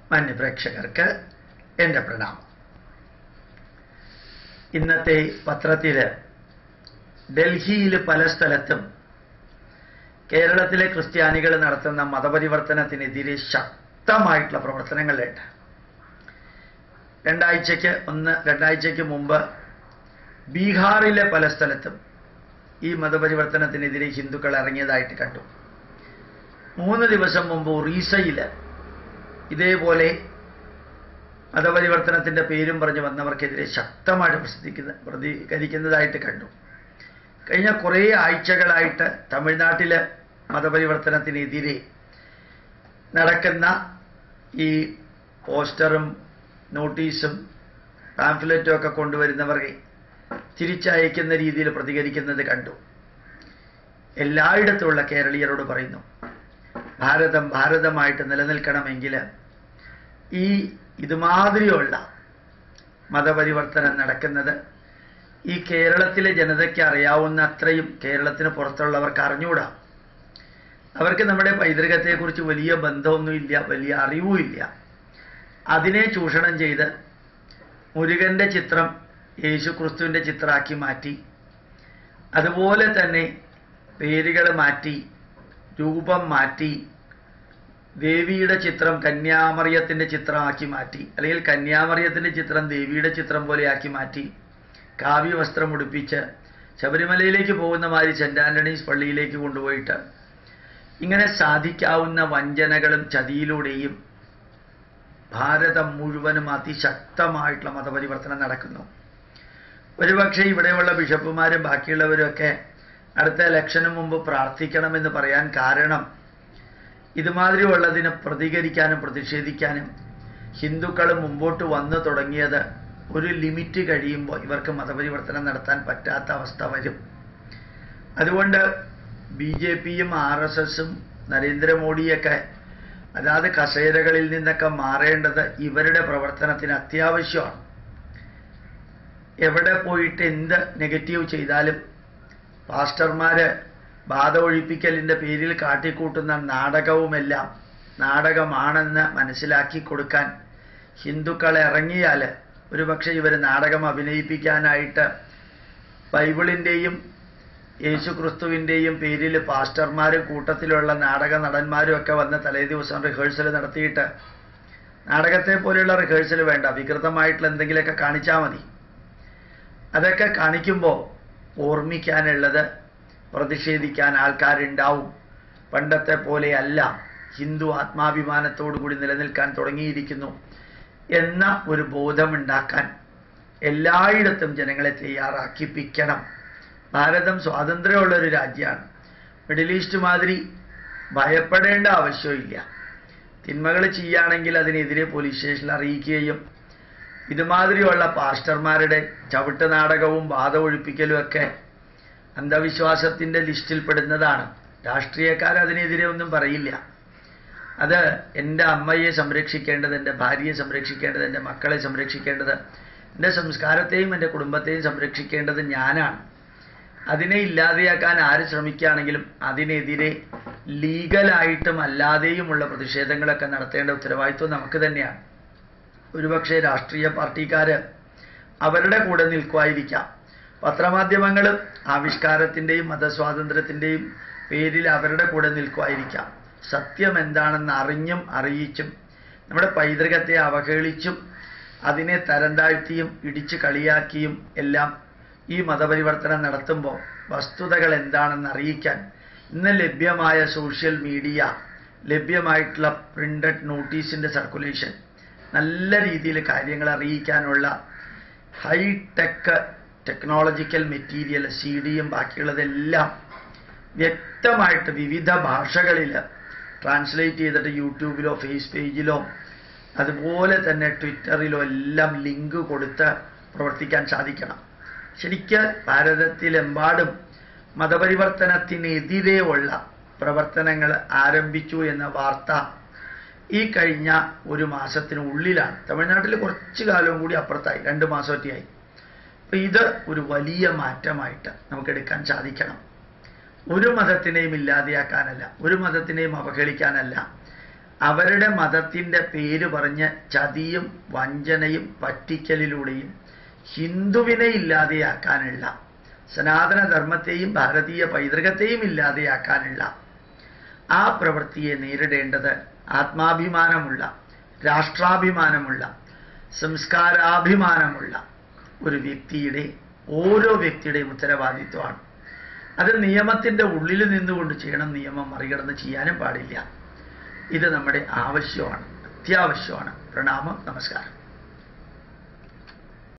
മാന്യപ്രേക്ഷകർക്ക് എൻ്റെ പ്രണാമം ഇന്നത്തെ പത്രത്തിൽ ഡൽഹിയിൽ പല സ്ഥലത്തും കേരളത്തിലെ ക്രിസ്ത്യാനികൾ നടത്തുന്ന മതപരിവർത്തനത്തിനെതിരെ ശക്തമായിട്ടുള്ള പ്രവർത്തനങ്ങളുണ്ട് രണ്ടാഴ്ചയ്ക്ക് ഒന്ന് രണ്ടാഴ്ചയ്ക്ക് മുമ്പ് ബീഹാറിലെ പല സ്ഥലത്തും ഈ മതപരിവർത്തനത്തിനെതിരെ ഹിന്ദുക്കൾ ഇറങ്ങിയതായിട്ട് കണ്ടു മൂന്ന് ദിവസം മുമ്പ് ഒറീസയിൽ ഇതേപോലെ മതപരിവർത്തനത്തിന്റെ പേരും പറഞ്ഞ് വന്നവർക്കെതിരെ ശക്തമായിട്ട് പ്രസിദ്ധിക്കുന്ന പ്രതികരിക്കുന്നതായിട്ട് കണ്ടു കഴിഞ്ഞ കുറേ ആഴ്ചകളായിട്ട് തമിഴ്നാട്ടിലെ മതപരിവർത്തനത്തിനെതിരെ നടക്കുന്ന ഈ പോസ്റ്ററും നോട്ടീസും പാംഫ്ലെറ്റും ഒക്കെ കൊണ്ടുവരുന്നവരെ തിരിച്ചയക്കുന്ന രീതിയിൽ പ്രതികരിക്കുന്നത് കണ്ടു എല്ലായിടത്തുമുള്ള കേരളീയരോട് പറയുന്നു ഭാരതം ഭാരതമായിട്ട് നിലനിൽക്കണമെങ്കിൽ ഈ ഇതുമാതിരിയുള്ള മതപരിവർത്തനം നടക്കുന്നത് ഈ കേരളത്തിലെ ജനതയ്ക്ക് അറിയാവുന്ന അത്രയും കേരളത്തിന് പുറത്തുള്ളവർക്ക് അറിഞ്ഞുകൂടാ അവർക്ക് നമ്മുടെ പൈതൃകത്തെക്കുറിച്ച് വലിയ ബന്ധമൊന്നുമില്ല വലിയ അറിവുമില്ല അതിനെ ചൂഷണം ചെയ്ത് മുരുകന്റെ ചിത്രം യേശുക്രിസ്തുവിൻ്റെ ചിത്രമാക്കി മാറ്റി അതുപോലെ തന്നെ പേരുകൾ മാറ്റി രൂപം മാറ്റി ദേവിയുടെ ചിത്രം കന്യാമറിയത്തിൻ്റെ ചിത്രമാക്കി മാറ്റി അല്ലെങ്കിൽ കന്യാമറിയത്തിൻ്റെ ചിത്രം ദേവിയുടെ ചിത്രം പോലെയാക്കി മാറ്റി കാവ്യവസ്ത്രം ഉടുപ്പിച്ച് ശബരിമലയിലേക്ക് പോകുന്ന മാതിരി സെൻറ് ആൻ്റണീസ് പള്ളിയിലേക്ക് കൊണ്ടുപോയിട്ട് ഇങ്ങനെ സാധിക്കാവുന്ന വഞ്ചനകളും ചതിയിലൂടെയും ഭാരതം മുഴുവനും അതിശക്തമായിട്ടുള്ള മതപരിവർത്തനം നടക്കുന്നു ഒരുപക്ഷെ ഇവിടെയുള്ള ബിഷപ്പുമാരും ബാക്കിയുള്ളവരൊക്കെ അടുത്ത ഇലക്ഷന് മുമ്പ് പ്രാർത്ഥിക്കണമെന്ന് പറയാൻ കാരണം ഇതുമാതിരി ഉള്ളതിന് പ്രതികരിക്കാനും പ്രതിഷേധിക്കാനും ഹിന്ദുക്കൾ മുമ്പോട്ട് വന്നു തുടങ്ങിയത് ഒരു ലിമിറ്റ് കഴിയുമ്പോൾ ഇവർക്ക് മതപരിവർത്തനം നടത്താൻ പറ്റാത്ത അവസ്ഥ വരും അതുകൊണ്ട് ബി ജെ പിയും ആർ എസ് എസും നരേന്ദ്രമോദിയൊക്കെ അതാത് കസേരകളിൽ നിന്നൊക്കെ മാറേണ്ടത് ഇവരുടെ പ്രവർത്തനത്തിന് അത്യാവശ്യമാണ് എവിടെ പോയിട്ട് എന്ത് നെഗറ്റീവ് ചെയ്താലും പാസ്റ്റർമാര് ബാധ ഒഴിപ്പിക്കലിൻ്റെ പേരിൽ കാട്ടിക്കൂട്ടുന്ന നാടകവുമെല്ലാം നാടകമാണെന്ന് മനസ്സിലാക്കി കൊടുക്കാൻ ഹിന്ദുക്കൾ ഇറങ്ങിയാൽ ഒരുപക്ഷെ ഇവർ നാടകം അഭിനയിപ്പിക്കാനായിട്ട് ബൈബിളിൻ്റെയും യേശുക്രിസ്തുവിൻ്റെയും പേരിൽ പാസ്റ്റർമാരും കൂട്ടത്തിലുള്ള നാടക നടന്മാരും ഒക്കെ വന്ന് തലേ ദിവസം റിഹേഴ്സൽ നടത്തിയിട്ട് നാടകത്തെ പോലെയുള്ള റിഹേഴ്സൽ വേണ്ട വികൃതമായിട്ടുള്ള എന്തെങ്കിലുമൊക്കെ കാണിച്ചാൽ മതി അതൊക്കെ കാണിക്കുമ്പോൾ ഓർമ്മിക്കാനുള്ളത് പ്രതിഷേധിക്കാൻ ആൾക്കാരുണ്ടാവും പണ്ടത്തെ പോലെയല്ല ഹിന്ദു ആത്മാഭിമാനത്തോടു കൂടി നിലനിൽക്കാൻ തുടങ്ങിയിരിക്കുന്നു എന്ന ഒരു ബോധമുണ്ടാക്കാൻ എല്ലായിടത്തും ജനങ്ങളെ തയ്യാറാക്കിപ്പിക്കണം ഭാരതം സ്വാതന്ത്ര്യമുള്ള ഒരു രാജ്യമാണ് മിഡിൽ ഈസ്റ്റ് മാതിരി ഭയപ്പെടേണ്ട ആവശ്യമില്ല തിന്മകൾ ചെയ്യുകയാണെങ്കിൽ അതിനെതിരെ പോലീസ് സ്റ്റേഷനിൽ അറിയിക്കുകയും ഇതുമാതിരിയുള്ള പാസ്റ്റർമാരുടെ ചവിട്ട് നാടകവും ബാധ ഒഴിപ്പിക്കലും ഒക്കെ അന്ധവിശ്വാസത്തിൻ്റെ ലിസ്റ്റിൽപ്പെടുന്നതാണ് രാഷ്ട്രീയക്കാർ അതിനെതിരെ ഒന്നും പറയില്ല അത് എൻ്റെ അമ്മയെ സംരക്ഷിക്കേണ്ടത് എൻ്റെ ഭാര്യയെ സംരക്ഷിക്കേണ്ടത് എൻ്റെ മക്കളെ സംരക്ഷിക്കേണ്ടത് എൻ്റെ സംസ്കാരത്തെയും എൻ്റെ കുടുംബത്തെയും സംരക്ഷിക്കേണ്ടത് ഞാനാണ് അതിനെ ഇല്ലാതെയാക്കാൻ ആര് ശ്രമിക്കുകയാണെങ്കിലും അതിനെതിരെ ലീഗലായിട്ടും അല്ലാതെയുമുള്ള പ്രതിഷേധങ്ങളൊക്കെ നടത്തേണ്ട ഉത്തരവാദിത്വം നമുക്ക് തന്നെയാണ് ഒരുപക്ഷെ രാഷ്ട്രീയ പാർട്ടിക്കാർ അവരുടെ കൂടെ നിൽക്കുമായിരിക്കാം പത്രമാധ്യമങ്ങളും ആവിഷ്കാരത്തിൻ്റെയും മതസ്വാതന്ത്ര്യത്തിൻ്റെയും പേരിൽ അവരുടെ കൂടെ നിൽക്കുമായിരിക്കാം സത്യം എന്താണെന്ന് അറിഞ്ഞും അറിയിച്ചും നമ്മുടെ പൈതൃകത്തെ അവഹേളിച്ചും അതിനെ തരം താഴ്ത്തിയും ഇടിച്ചു കളിയാക്കിയും എല്ലാം ഈ മതപരിവർത്തനം നടത്തുമ്പോൾ വസ്തുതകൾ എന്താണെന്ന് അറിയിക്കാൻ ഇന്ന് ലഭ്യമായ സോഷ്യൽ മീഡിയ ലഭ്യമായിട്ടുള്ള പ്രിന്റഡ് നോട്ടീസിൻ്റെ സർക്കുലേഷൻ നല്ല രീതിയിൽ കാര്യങ്ങൾ അറിയിക്കാനുള്ള ഹൈടെക് ടെക്നോളജിക്കൽ മെറ്റീരിയൽ സി ഡിയും ബാക്കിയുള്ളതെല്ലാം വ്യക്തമായിട്ട് വിവിധ ഭാഷകളിൽ ട്രാൻസ്ലേറ്റ് ചെയ്തിട്ട് യൂട്യൂബിലോ ഫേസ് പേജിലോ അതുപോലെ തന്നെ ട്വിറ്ററിലോ എല്ലാം ലിങ്ക് കൊടുത്ത് പ്രവർത്തിക്കാൻ സാധിക്കണം ശരിക്ക് ഭാരതത്തിലെമ്പാടും മതപരിവർത്തനത്തിനെതിരെ ഉള്ള പ്രവർത്തനങ്ങൾ ആരംഭിച്ചു എന്ന വാർത്ത ഈ കഴിഞ്ഞ ഒരു മാസത്തിനുള്ളിലാണ് തമിഴ്നാട്ടിൽ കുറച്ച് കാലവും കൂടി അപ്പുറത്തായി രണ്ട് മാസമൊക്കെയായി അപ്പൊ ഇത് ഒരു വലിയ മാറ്റമായിട്ട് നമുക്ക് എടുക്കാൻ സാധിക്കണം ഒരു മതത്തിനെയും ഇല്ലാതെയാക്കാനല്ല ഒരു മതത്തിനെയും അവഹേളിക്കാനല്ല അവരുടെ മതത്തിൻ്റെ പേര് പറഞ്ഞ് ചതിയും വഞ്ചനയും പറ്റിക്കലിലൂടെയും ഹിന്ദുവിനെ ഇല്ലാതെയാക്കാനുള്ള സനാതന ധർമ്മത്തെയും ഭാരതീയ പൈതൃകത്തെയും ഇല്ലാതെയാക്കാനുള്ള ആ പ്രവൃത്തിയെ നേരിടേണ്ടത് ആത്മാഭിമാനമുള്ള രാഷ്ട്രാഭിമാനമുള്ള സംസ്കാരാഭിമാനമുള്ള ഒരു വ്യക്തിയുടെ ഓരോ വ്യക്തിയുടെയും ഉത്തരവാദിത്വമാണ് അത് നിയമത്തിൻ്റെ ഉള്ളിൽ നിന്നുകൊണ്ട് ചെയ്യണം നിയമം മറികടന്ന് ചെയ്യാനും പാടില്ല ഇത് നമ്മുടെ ആവശ്യമാണ് അത്യാവശ്യമാണ് പ്രണാമം നമസ്കാരം